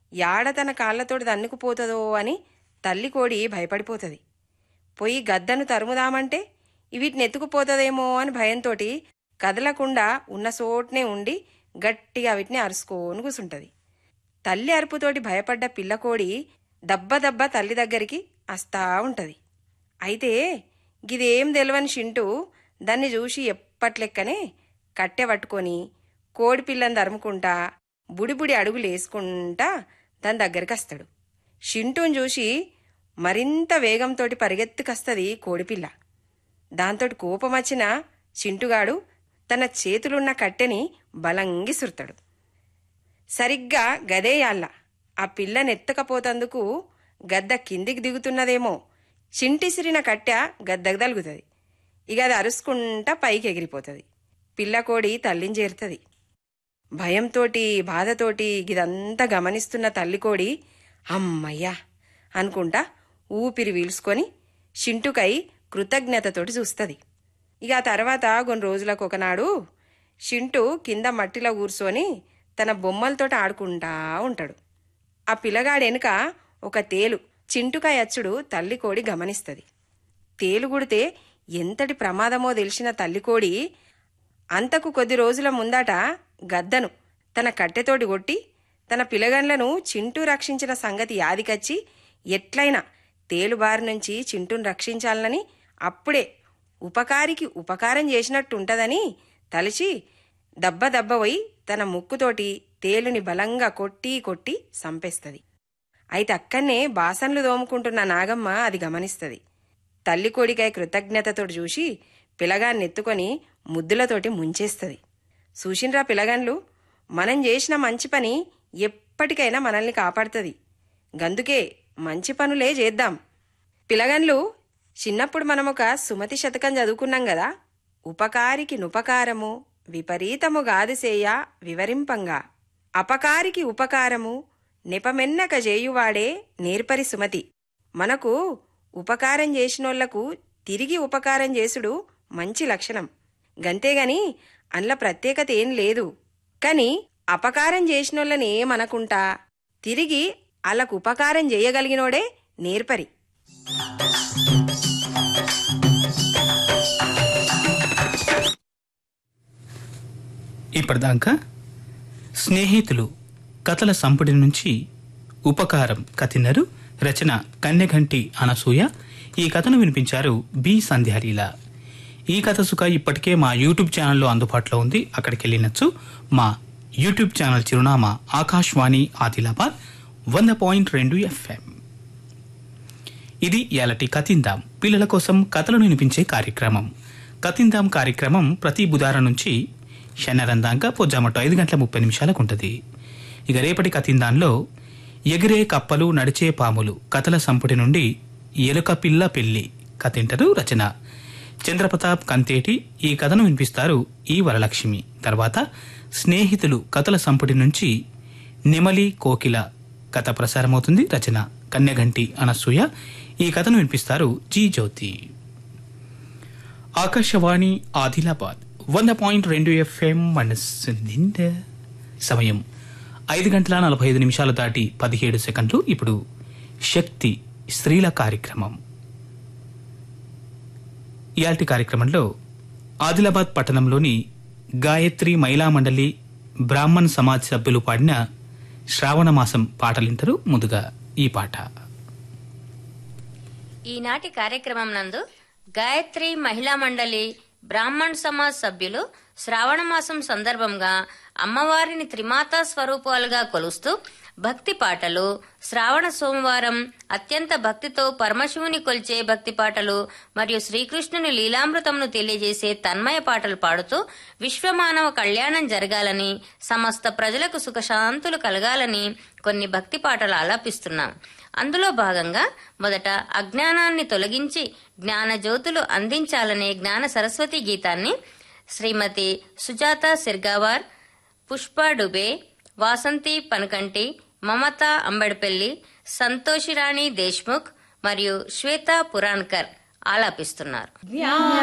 యాడ తన కాళ్లతోటి దన్నుకుపోతుందో అని తల్లి కోడి భయపడిపోతుంది పోయి గద్దను తరుముదామంటే వీటిని ఎత్తుకుపోతుందేమో అని భయంతోటి కదలకుండా ఉన్న చోటనే ఉండి గట్టిగా వీటిని అరుసుకోని కూసుంటది తల్లి అరుపుతోటి భయపడ్డ పిల్లకోడి దబ్బ దబ్బ తల్లి దగ్గరికి వస్తా ఉంటది అయితే గిదేం తెలియని షింటూ దాన్ని చూసి ఎప్పట్లెక్కనే కట్టె పట్టుకొని కోడి పిల్లని తరుముకుంటా బుడిబుడి అడుగులు వేసుకుంటా దాని దగ్గరికి వస్తాడు షింటూని చూసి మరింత వేగంతోటి పరిగెత్తుకస్తది కోడిపిల్ల దాంతోటి కోపం వచ్చిన చింటుగాడు తన చేతులున్న కట్టెని బలంగి సురతాడు సరిగ్గా గదేయాళ్ళ ఆ పిల్లనెత్తకపోతందుకు గద్ద కిందికి దిగుతున్నదేమో చింటిసిరిన కట్టె గద్దకు తలుగుతుంది ఇక అది అరుసుకుంటా పైకి ఎగిరిపోతుంది పిల్లకోడి తల్లిని చేరుతుంది భయంతోటి బాధతోటి ఇదంతా గమనిస్తున్న తల్లికోడి అమ్మయ్యా అనుకుంటా ఊపిరి వీల్చుకొని షింటుకై కృతజ్ఞతతోటి చూస్తుంది ఇక ఆ తర్వాత కొన్ని రోజులకు ఒకనాడు షింటు కింద మట్టిలో కూర్చొని తన బొమ్మలతోటి ఆడుకుంటా ఉంటాడు ఆ పిల్లగాడెనుక ఒక తేలు చింటుకాయ అచ్చుడు తల్లి కోడి గమనిస్తుంది తేలు గుడితే ఎంతటి ప్రమాదమో తెలిసిన తల్లికోడి అంతకు కొద్ది రోజుల ముందట గద్దను తన కట్టెతోటి కొట్టి తన పిలగండ్లను చింటూ రక్షించిన సంగతి యాదికచ్చి ఎట్లయినా తేలుబారి నుంచి చింటూను రక్షించాలని అప్పుడే ఉపకారికి ఉపకారం చేసినట్టుంటదని తలిచి దబ్బ దబ్బ పోయి తన ముక్కుతోటి తేలుని బలంగా కొట్టి కొట్టి సంపేస్తది అయితే అక్కన్నే బాసన్లు దోముకుంటున్న నాగమ్మ అది గమనిస్తది తల్లి కొడికై కృతజ్ఞతతోటి చూసి పిలగాన్ని ఎత్తుకొని ముద్దులతోటి ముంచేస్తది చూసిండ్రా పిలగాన్లు మనం చేసిన మంచి పని ఎప్పటికైనా మనల్ని కాపాడుతుంది గందుకే మంచి పనులే చేద్దాం పిలగన్లు చిన్నప్పుడు మనం ఒక సుమతి శతకం చదువుకున్నాం కదా ఉపకారికి నుపకారము విపరీతము గాదుసేయ వివరింపంగా అపకారికి ఉపకారము నెపమెన్నక చేయువాడే నేర్పరి సుమతి మనకు ఉపకారం చేసినోళ్లకు తిరిగి ఉపకారం చేసుడు మంచి లక్షణం గంతేగాని అందులో ప్రత్యేకత ఏం లేదు కాని అపకారం చేసినోళ్ళని ఏమనకుంటా తిరిగి వాళ్ళకు ఉపకారం చేయగలిగినోడే నేర్పరి ఇప్పటిదాకా స్నేహితులు కథల సంపుటి నుంచి ఉపకారం కథినరు రచన కన్యఘంటి అనసూయ ఈ కథను వినిపించారు బి సంధ్యాలీల ఈ కథ సుఖ ఇప్పటికే మా యూట్యూబ్ ఛానల్లో అందుబాటులో ఉంది అక్కడికి వెళ్ళినచ్చు మా యూట్యూబ్ ఛానల్ చిరునామా ఆకాశవాణి ఆదిలాబాద్ వంద పాయింట్ రెండు ఎఫ్ఎం ఇది ఎలటి కతిందాం పిల్లల కోసం కథలను వినిపించే కార్యక్రమం కతిందాం కార్యక్రమం ప్రతి బుధవారం నుంచి శనివారం దాకా పొద్దుమట్టు ఐదు గంటల ముప్పై నిమిషాలకు ఉంటుంది ఇక రేపటి కతిందాంలో ఎగిరే కప్పలు నడిచే పాములు కథల సంపుటి నుండి ఎలుక పిల్ల పెళ్లి కథింటరు రచన చంద్రప్రతాప్ కంతేటి ఈ కథను వినిపిస్తారు ఈ వరలక్ష్మి తర్వాత స్నేహితులు కథల సంపుటి నుంచి నెమలి కోకిల కథ ప్రసారమవుతుంది రచన కన్యగంటి అనసూయ ఈ కథను వినిపిస్తారు జీ జ్యోతి ఆకాశవాణి ఆదిలాబాద్ వంద పాయింట్ రెండు ఎఫ్ఎం మనస్సు నిండా సమయం ఐదు గంటల నలభై ఐదు నిమిషాలు దాటి పదిహేడు సెకండ్లు ఇప్పుడు శక్తి స్త్రీల కార్యక్రమం ఇయాల్టి కార్యక్రమంలో ఆదిలాబాద్ పట్టణంలోని గాయత్రి మహిళా మండలి బ్రాహ్మణ్ సమాజ్ సభ్యులు పాడిన శ్రావణ మాసం పాటలింటారు ముందుగా ఈ పాట ఈనాటి కార్యక్రమం నందు గాయత్రి మహిళా మండలి బ్రాహ్మణ్ సమాజ్ సభ్యులు శ్రావణ మాసం సందర్భంగా అమ్మవారిని త్రిమాతా స్వరూపాలుగా కొలుస్తూ భక్తి పాటలు శ్రావణ సోమవారం అత్యంత భక్తితో పరమశివుని కొల్చే భక్తి పాటలు మరియు శ్రీకృష్ణుని లీలామృతమును తెలియజేసే తన్మయ పాటలు పాడుతూ విశ్వమానవ కళ్యాణం జరగాలని సమస్త ప్రజలకు సుఖశాంతులు కలగాలని కొన్ని భక్తి పాటలు ఆలాపిస్తున్నాం అందులో భాగంగా మొదట అజ్ఞానాన్ని తొలగించి జ్ఞాన జ్యోతులు అందించాలనే జ్ఞాన సరస్వతి గీతాన్ని శ్రీమతి సుజాత సిర్గావార్ పుష్ప డుబే వాసంతి పనకంటి మమత అంబడిపల్లి సంతోషిరాణి దేశ్ముఖ్ మరియు శ్వేత పురాణ్కర్ ఆలాపిస్తున్నారు